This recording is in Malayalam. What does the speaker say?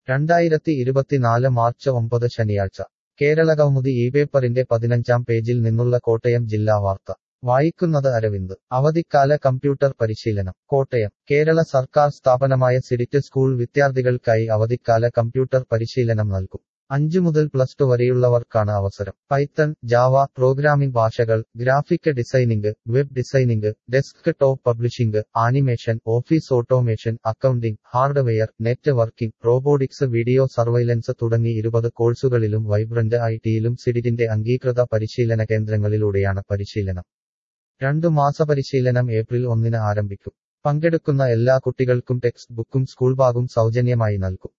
രണ്ടായിരത്തി ഇരുപത്തിനാല് മാർച്ച് ഒമ്പത് ശനിയാഴ്ച കേരളകൗമുദി ഈ പേപ്പറിന്റെ പതിനഞ്ചാം പേജിൽ നിന്നുള്ള കോട്ടയം ജില്ലാ വാർത്ത വായിക്കുന്നത് അരവിന്ദ് അവധിക്കാല കമ്പ്യൂട്ടർ പരിശീലനം കോട്ടയം കേരള സർക്കാർ സ്ഥാപനമായ സിഡിറ്റ് സ്കൂൾ വിദ്യാർത്ഥികൾക്കായി അവധിക്കാല കമ്പ്യൂട്ടർ പരിശീലനം നൽകും അഞ്ചു മുതൽ പ്ലസ് ടു വരെയുള്ളവർക്കാണ് അവസരം പൈത്തൺ ജാവ പ്രോഗ്രാമിംഗ് ഭാഷകൾ graphic designing web designing desktop publishing animation office automation accounting hardware networking robotics video surveillance തുടങ്ങി ഇരുപത് കോഴ്സുകളിലും വൈബ്രന്റ് ഐ ടിയിലും സിഡിറ്റിന്റെ അംഗീകൃത പരിശീലന കേന്ദ്രങ്ങളിലൂടെയാണ് പരിശീലനം രണ്ടു മാസ പരിശീലനം ഏപ്രിൽ ഒന്നിന് ആരംഭിക്കും പങ്കെടുക്കുന്ന എല്ലാ കുട്ടികൾക്കും ടെക്സ്റ്റ് ബുക്കും സ്കൂൾ ബാഗും സൗജന്യമായി നൽകും